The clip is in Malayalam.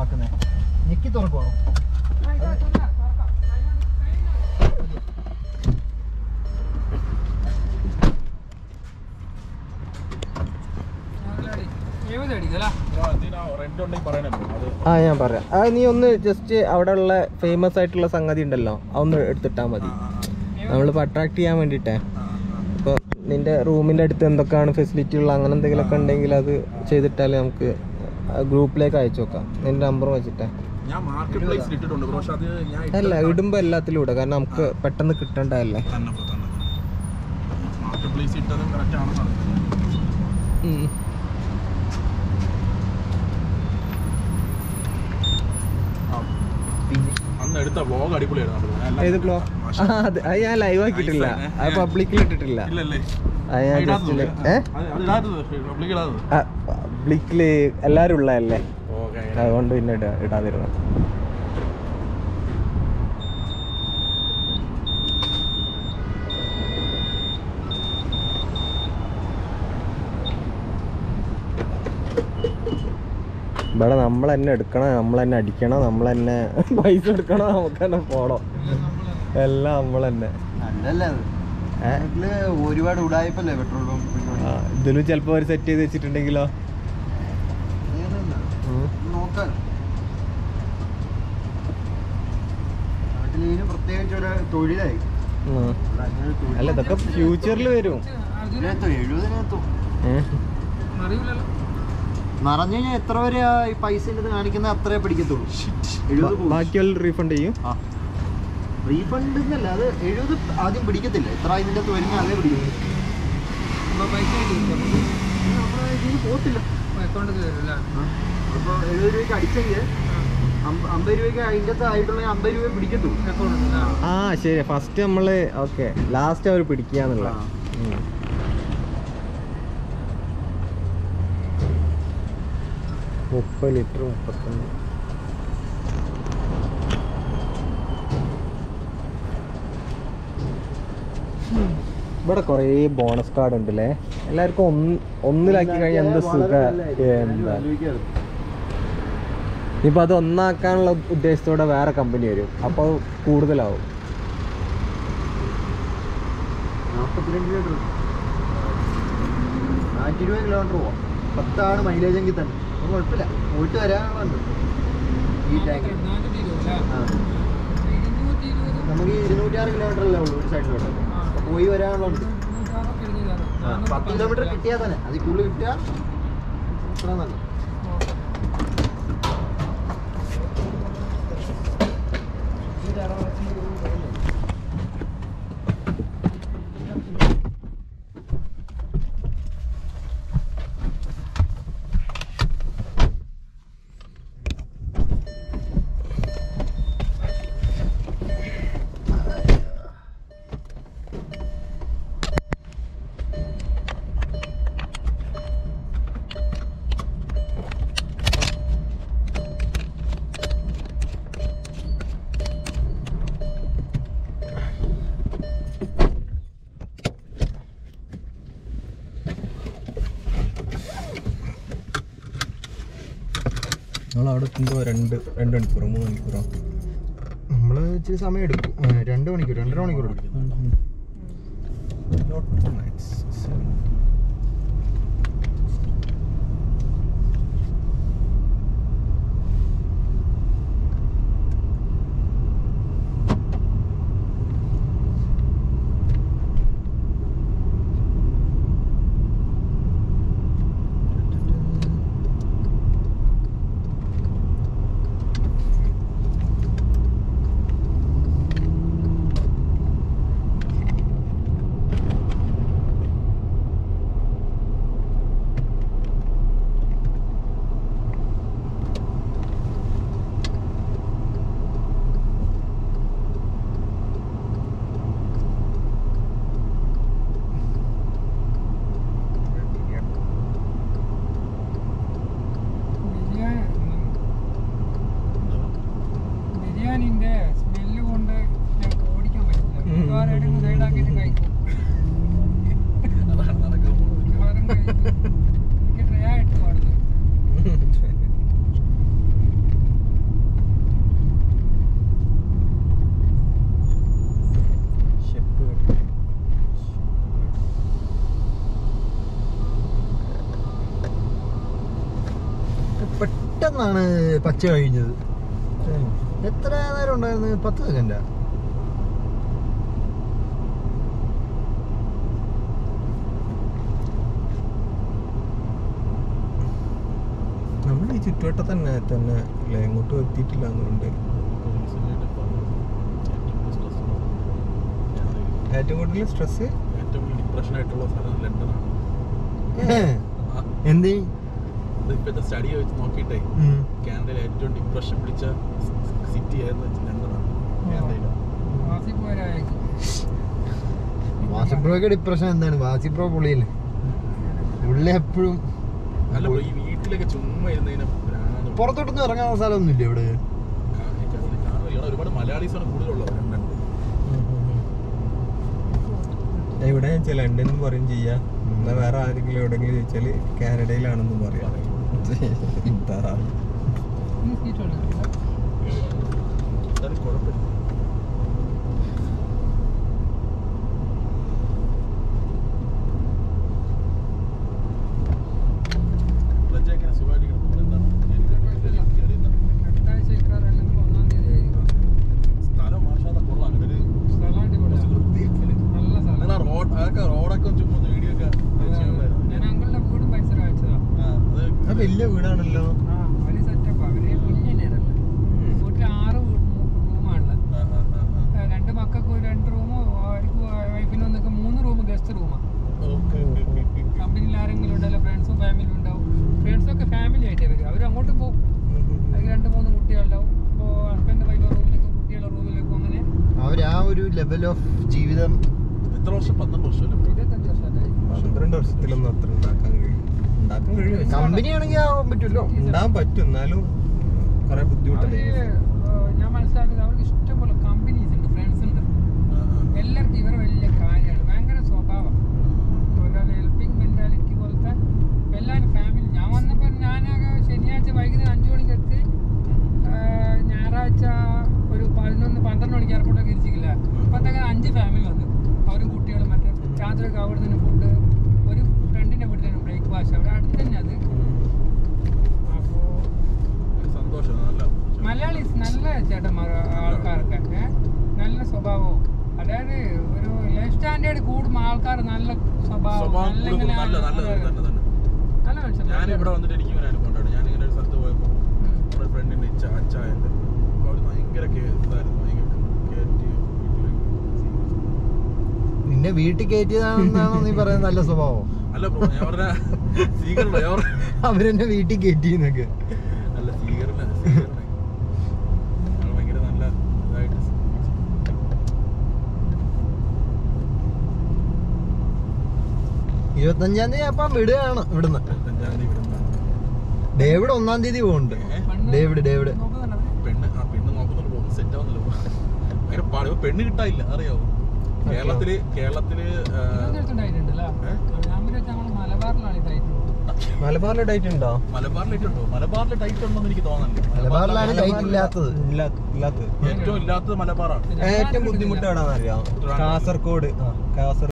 ആക്കുന്നേ ഞെക്കി തുറക്കുവാണോ റെന്റ് ഉണ്ടെങ്കിൽ പറയണല്ലോ അത് ആ ഞാൻ പറയാം ആ നീ ഒന്ന് ജസ്റ്റ് അവിടെ ഉള്ള ഫേമസ് ആയിട്ടുള്ള സംഗതി ഉണ്ടല്ലോ അതൊന്ന് എടുത്തിട്ടാ മതി നമ്മളിപ്പോൾ അട്രാക്ട് ചെയ്യാൻ വേണ്ടിയിട്ടേ ഇപ്പോൾ നിന്റെ റൂമിൻ്റെ അടുത്ത് എന്തൊക്കെയാണ് ഫെസിലിറ്റി ഉള്ള അങ്ങനെ എന്തെങ്കിലുമൊക്കെ ഉണ്ടെങ്കിൽ അത് ചെയ്തിട്ടാൽ നമുക്ക് ഗ്രൂപ്പിലേക്ക് അയച്ചു നോക്കാം നിന്റെ നമ്പർ വെച്ചിട്ടേ ഞാൻ മാർക്കറ്റ് പ്ലേസിൽ ഇട്ടിട്ടുണ്ട് ബ്രോ പക്ഷെ അത് ഞാൻ ഇട്ട- അല്ല ഇടുമ്പോൾ എല്ലാത്തിലും ഇടുക കാരണം നമുക്ക് പെട്ടെന്ന് കിട്ടണ്ടല്ലേ തന്നെ ബ്രോ തന്നെ മാർക്കറ്റ് പ്ലേസ് ഇട്ടതും കറക്റ്റ് ആണെന്ന് അറിയില്ല ആ, അന്ന് എടുത്ത വ്ലോഗ് അടിപൊളിയായിരുന്നു കേട്ടോ. ഞാൻ എല്ലാം- ഏത് ബ്ലോ മാഷാ. ആ അത് അത് ഞാൻ ലൈവ് ആക്കിയിട്ടില്ല അത് പബ്ലിക്കിൽ ഇട്ടിട്ടില്ല ഇല്ലല്ലേ അത് ഞാൻ ഇടാത്തത് ജസ്റ്റ് ഇല്ലേ? ഏ അത് അത് ഇടാത്തത് പബ്ലിക് ഇടാത്തത് പബ്ലിക്കില് എല്ലാരും ഉള്ളതല്ലേ ഓക്കെ അതുകൊണ്ട് പിന്നെ ഇടാ- ഇടാതിരുന്നു ഇവിടെ നമ്മൾ തന്നെ എടുക്കണം നമ്മൾ തന്നെ അടിക്കണം നമ്മൾ തന്നെ പൈസ എടുക്കണം നമുക്ക് തന്നെ പോണം എല്ലാം നമ്മൾ തന്നെ അല്ലല്ല അത് ഏ? ഇതില് ഒരുപാട് ഉടായ്പല്ലേ പെട്രോൾ പമ്പ് ആ, ഇതിലും ചിലപ്പോ അവർ സെറ്റ് ചെയ്ത് വെച്ചിട്ടുണ്ടെങ്കിലോ ഉം. നോക്കാൻ നാട്ടിൽ ഇതിന് പ്രത്യേകിച്ച് ഒരു തൊഴിലായി ഉം. ഇവിടെ അങ്ങനെ ഒരു തൊഴിൽ അല്ല ഇതൊക്കെ ഫ്യൂച്ചറിൽ വരും ഇതിനകത്തോ എഴുപതിനകത്തോ ഏ? നിറഞ്ഞു കഴിഞ്ഞാൽ എത്ര വരെ ആ ഈ പൈസ ഇത് കാണിക്കുന്ന അത്രേ പിടിക്കത്തുള്ളൂ എഴുപത് ബാ- ബാക്കിയുള്ള റീഫണ്ട് ചെയ്യും ആ റീഫണ്ട് എന്നല്ല അത് എഴുപത് ആദ്യം പിടിക്കത്തില്ല എത്ര ഇതിൻ്റെ അകത്ത് വരുന്ന അതേ പിടിക്കത്തുള്ളൂ നമ്മുടെ ഇതിന് പോകത്തില്ല അപ്പോൾ എഴുപത് രൂപയ്ക്ക് അടിച്ചെങ്കിൽ അമ്പ- അമ്പത് രൂപയ്ക്ക് അതിൻ്റെ അകത്ത് ആയിട്ടുള്ള അമ്പത് രൂപ പിടിക്കത്തുള്ളൂ ആ ശരി ഫസ്റ്റ് നമ്മള് ഓക്കെ ലാസ്റ്റ് അവർ പിടിക്കാന്നുള്ള ആ. ഉം. മുപ്പത് ലിറ്റർ മുപ്പത്തൊന്ന് ഇവിടെ കുറേ ബോണസ് കാർഡ് ഉണ്ടല്ലേ എല്ലാവർക്കും ഒന്ന് ഒന്നിലാക്കി കഴിഞ്ഞാൽ എന്ത് സുഖ എന്താ ഇപ്പൊ അത് ഒന്നാക്കാനുള്ള ഉദ്ദേശത്തോടെ വേറെ കമ്പനി വരും അപ്പോൾ കൂടുതലാവും നാൽപ്പത്തിരണ്ട് കിലോമീറ്റർ നാനൂറ്റി ഇരുപത് കിലോമീറ്റർ പോവാം പത്താണ് മൈലേജ് എങ്കിൽ തന്നെ അപ്പോൾ കുഴപ്പമില്ല പോയിട്ട് വരാനുള്ളത് ഈ ടാങ്കിൽ ആ നമുക്ക് ഈ ഇരുന്നൂറ്റാറ് കിലോമീറ്റർ അല്ലേ ഉള്ളൂ ഒരു സൈഡിലോട്ട് അപ്പോൾ പോയി വരാനുള്ളത് പത്ത് കിലോമീറ്റർ കിട്ടിയാൽ തന്നെ അതിൽ കൂടുതൽ കിട്ടിയാൽ അത്ര നല്ലത് നമ്മൾ അവിടെ എത്തുമ്പോൾ രണ്ട് രണ്ട് മണിക്കൂറോ മൂന്ന് മണിക്കൂറോ നമ്മൾ ഇച്ചിരി സമയം എടുക്കും ആ, രണ്ട് മണിക്കൂർ രണ്ടര മണിക്കൂർ എടുക്കും ബിരിയാണിന്റെ സ്മെല്ല് കൊണ്ട് ഞങ്ങൾക്ക് ഓടിക്കാൻ പറ്റില്ല മിക്കവാറും സൈഡാക്കിയിട്ട് കഴിക്കും അതാണ് നടക്കാൻ പോകുന്നത് മിക്കവാറും കഴിക്കും എനിക്ക് ട്രേ ആയിട്ട് പാടുന്നത് പെട്ടെന്നാണ് പച്ച കഴിഞ്ഞത് എത്ര നേരം ഉണ്ടായിരുന്നു പത്ത് സെക്കൻഡാ നമ്മൾ ഈ ചുറ്റുവട്ടം തന്നെ തന്നെ അല്ലേ എങ്ങോട്ടും എത്തിയിട്ടില്ല എന്നുണ്ട് ഏറ്റവും കൂടുതൽ സ്ട്രെസ് ഏറ്റവും കൂടുതൽ ഡിപ്രഷൻ ആയിട്ടുള്ള സ്ഥലം ലണ്ടനാണ് ആ, എന്ത് ഇത് ഇപ്പോഴത്തെ സ്റ്റഡി വെച്ച് നോക്കിയിട്ടേ കാനഡയിൽ ഏറ്റവും ഡിപ്രഷൻ പിടിച്ച സിറ്റി ആയിരുന്നു ലണ്ടനാണ് കാനഡയിൽ വാസി പോരായിരിക്കും വാസിപ്രോയ്ക്ക് ഡിപ്രഷൻ എന്താണ് വാസിപ്രോ പുള്ളിയല്ലേ പുള്ളി എപ്പോഴും അല്ല bro, ഈ വീട്ടിലൊക്കെ ചുമ്മാ ഇരുന്നതിന് ഭ്രാന്ത് പിടിക്കും. പുറത്തോട്ടൊന്നും ഇറങ്ങാൻ സ്ഥലമൊന്നുമില്ല ഇവിടെ കാണിക്കാൻ കാരണം ഇവിടെ ഒരുപാട് മലയാളീസാണ് കൂടുതലുള്ളത് ലണ്ടൻ ഇവിടെ വെച്ചാൽ ലണ്ടൻ എന്ന് പറയും ചെയ്യാം എന്നാ വേറെ ആരെങ്കിലും എവിടെയെങ്കിലും ചോദിച്ചാല് കാനഡയിലാണെന്ന് പറയാം എന്താ ഇനി സീറ്റ് കൊടുക്കില്ല എന്തായാലും കുഴപ്പമില്ല പ്രജയൊക്കെ സുഖമായിട്ടിരിക്കണം നമ്മളെന്താണ് കേറിയിരുന്ന അടുത്ത ആഴ്ച ഇക്കാറ് അല്ലെങ്കിൽ ഒന്നാം തീയതി ആയിരിക്കും സ്ഥലം മാഷാദ കൊള്ളാം അങ്ങനെ ഒരു സ്ഥലം അടിപൊളിയാണ് വൃത്തിയാക്കല്. നല്ല സ്ഥലം നിങ്ങൾ ആ റോഡ് അതൊക്കെ റോഡൊക്കെ ചുമ്മാ ഒന്ന് വീഡിയോ ഒക്കെ ചെയ്യണ്ടായിരുന്നു. ഞാൻ അങ്കിളുടെ വീടും പരിസരം അയച്ചതാ ആ, അത് ആ വലിയ വീടാണല്ലോ ആ അവര് സെറ്റപ്പ് അവര് കുഞ്ഞിനല്ലേ വീട്ടിൽ ആറ് റൂമാണുള്ളത് ആ, ആ, ആ, ആ. രണ്ട് മക്കൾക്ക് ഒരു രണ്ട് റൂമോ അവർക്ക് വൈഫിനും ഒന്നൊക്കെ മൂന്ന് റൂം ഗസ്റ്റ് റൂമാണ് ഓക്കേ, ഓക്കേ, ഓക്കേ, ഓക്കേ. കമ്പനിയിൽ ആരെങ്കിലും ഉണ്ടല്ലോ ഫ്രണ്ട്സും ഫാമിലിയും ഉണ്ടാവും ഫ്രണ്ട്സൊക്കെ ഫാമിലി ആയിട്ടേ വരും അവർ അങ്ങോട്ട് പോകും അതിൽ രണ്ട് മൂന്ന് കുട്ടികളുണ്ടാവും അപ്പോൾ ഹസ്ബൻഡ് വൈഫ് റൂമിലേക്കും കുട്ടികളുടെ റൂമിലേക്കും അങ്ങനെ അവർ ആ ഒരു ലെവൽ ഓഫ് ജീവിതം എത്ര വർഷം പന്ത്രണ്ട് വർഷം അല്ലേ ഇരുപത്തഞ്ച് വർഷമല്ലായി പന്ത്രണ്ട് വർഷത്തിലൊന്നും അത്ര ഉണ്ടാക്കാൻ കഴിയും ഉണ്ടാക്കാൻ കഴിയും കമ്പനി ആണെങ്കിൽ ആവാൻ പറ്റുമല്ലോ ഉണ്ടാകാൻ പറ്റും എന്നാലും കുറെ അവര് ബുദ്ധിമുട്ടല്ലേ ഏഹ്, ഞാൻ മനസ്സിലാക്കുന്നത് അവർക്ക് ഇഷ്ടംപോലെ കമ്പനീസ് ഉണ്ട് ഫ്രണ്ട്സ് ഉണ്ട് ആ, ആ. എല്ലാവർക്കും ഇവർ വലിയ കാര്യമാണ് ഭയങ്കര സ്വഭാവം ഒരു ഹെൽപ്പിംഗ് മെന്റാലിറ്റി പോലത്തെ എല്ലാവരും ഫാമിലി ഞാൻ വന്നപ്പോൾ ഞാനാകെ ശനിയാഴ്ച വൈകുന്നേരം അഞ്ചു മണിക്ക് എത്തി ആഹ് ഞായറാഴ്ച ഒരു പതിനൊന്ന് പന്ത്രണ്ട് മണിക്ക് എയർപോർട്ടൊക്കെ ഇരിച്ചില്ല അപ്പോഴത്തേക്ക് അഞ്ച് ഫാമിലി വന്നു അവരും കുട്ടികളും മറ്റേ രാത്രിയൊക്കെ അവിടെ നിന്ന് ഫുഡ് ഒരു ഫ്രണ്ടിൻ്റെ വീട്ടിൽ നിന്ന് ബ്രേക്ക്ഫാസ്റ്റ് അവിടെ അടുത്ത് തന്നെ അത് അപ്പോൾ ഒരു സന്തോഷം നല്ല മലയാളീസ് നല്ല ചേട്ടന്മാർ ആൾക്കാരൊക്കെ ഏ? നല്ല സ്വഭാവവും അതായത് ഒരു ലൈഫ് സ്റ്റാൻഡേർഡ് കൂടും ആൾക്കാർ നല്ല സ്വഭാവം സ്വഭാവം നല്ല കൂടുതൽ ഇങ്ങനെ നല്ല നല്ല അതെ, തന്നെ തന്നെ നല്ല മനുഷ്യൻ ഞാൻ ഇവിടെ വന്നിട്ട് എനിക്ക് ഒരു അനുഭവം ഉണ്ടായിരുന്നു ഞാൻ ഇങ്ങനെ ഒരു സ്ഥലത്ത് പോയപ്പോൾ ഉം. നമ്മുടെ ഫ്രണ്ടിന്റെ ഇച്ച അച്ചായന്റെ അപ്പോൾ അവർ ഭയങ്കര കേ- ഇതായിരുന്നു ഭയങ്കര കയറ്റി വീട്ടിലേക്ക് നിന്നെ വീട്ടിൽ കയറ്റിയതാണെന്നാണോ നീ പറയുന്നത് നല്ല സ്വഭാവം അല്ല ബ്രോ ഞാൻ പറഞ്ഞ സ്വീകരണ ഞാൻ പറഞ്ഞ അവരെന്നെ വീട്ടിൽ കയറ്റിന്നൊക്കെ അല്ല സ്വീകരണ സ്വീകരണ ഞങ്ങൾ ഭയങ്കര നല്ല ഇതായിട്ട് ഇരുപത്തഞ്ചാം തീയതി അപ്പം വിടുകയാണ് ഇവിടുന്ന് ഇരുപത്തഞ്ചാം തീയതി വിടുന്ന ഡേവിഡ് ഒന്നാം തീയതി പോകുന്നുണ്ട് പെണ്ണ് ഡേവിഡ് ഡേവിഡ് നോക്കുന്നുണ്ടോ അവര്? പെണ്ണ് ആ പെണ്ണ് നോക്കുന്നുണ്ട് ബ്രോ സെറ്റ് ആവുന്നില്ല ബ്രോ ഭയങ്കര പാട് ഇപ്പൊ പെണ്ണ് കിട്ടാനില്ല അറിയാവോ കേരളത്തില് കേരളത്തില് ആ, തിരുവനന്തപുരത്തുണ്ടായിട്ടുണ്ടല്ലേ? ഏ? ഞാൻ വിചാരിച്ചു നമ്മള് മലബാറിലാണ് ഇതായിട്ട് മലബാറിലെ ഡേറ്റ് ഉണ്ടോ മലബാറിലേക്ക് ഉണ്ടോ മലബാറിൽ ടൈറ്റ് ഉണ്ടെന്ന് എനിക്ക് തോന്നുന്നില്ല മലബാറിലാണ് ടൈറ്റ് ഇല്ലാത്തത് ഇല്ല- ഇല്ലാത്തത് ഏറ്റവും ഇല്ലാത്തത് മലബാറാണ് ഏറ്റവും ബുദ്ധിമുട്ട് എവിടാന്നറിയാം കാസർഗോഡ് ആ, കാസർഗോഡ്